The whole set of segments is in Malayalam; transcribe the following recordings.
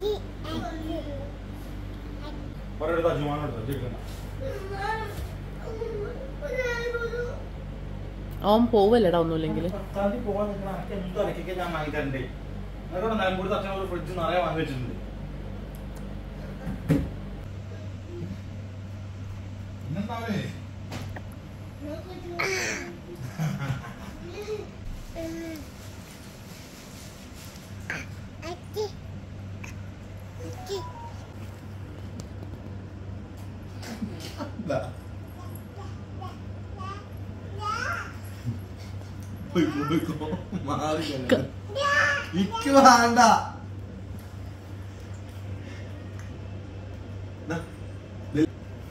ഒരെടുത്ത് അജുമാനം എടുത്തോ ചിക്കൻ അവൻ പോവല്ലടാ ഒന്നുമില്ലെങ്കിൽ പത്താം തീയതി പോകാൻ നിൽക്കണ അനക്ക് എന്ത് അലക്കൊക്കെ ഞാൻ വാങ്ങി തരണ്ടേ എന്നോട് നിലമ്പൂർ തച്ചൻ ഒരു ഫ്രിഡ്ജ് നിറയെ വാങ്ങി വെച്ചിട്ടുണ്ട് ഇന്നെന്താവേ ഇക്ക് വേണ്ട ദാ, ദേ.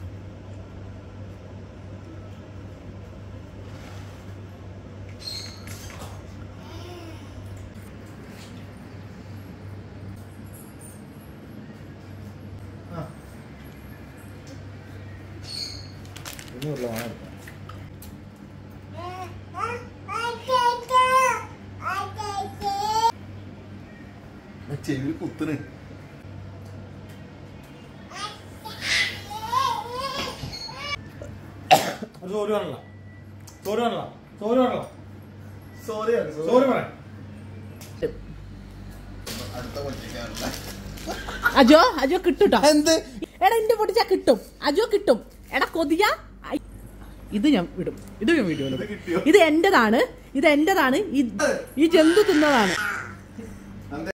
ആ. ഇനിയുള്ള വാങ്ങാം ചെവി കുത്തണ് ഒരു സോറി പറയല്ല സോറി പറയല്ല സോറി പറയല്ല സോറി സോറി പറയാം അടുത്ത കൊച്ചിക്കാനുള്ള അജോ അജോ കിട്ടൂട്ടോ എന്ത് എടാ എന്റെ പൊട്ടിച്ചാ കിട്ടും അജോ കിട്ടും എടാ കൊതിയ ഐ, ഇത് ഞാൻ വിടും ഇത് ഞാൻ വീഡിയോ ഇത് കിട്ടിയോ? ഇത് എന്റേതാണ് ഇത് എന്റേതാണ് ഈ- ഈ ജന്തു തിന്നതാണ്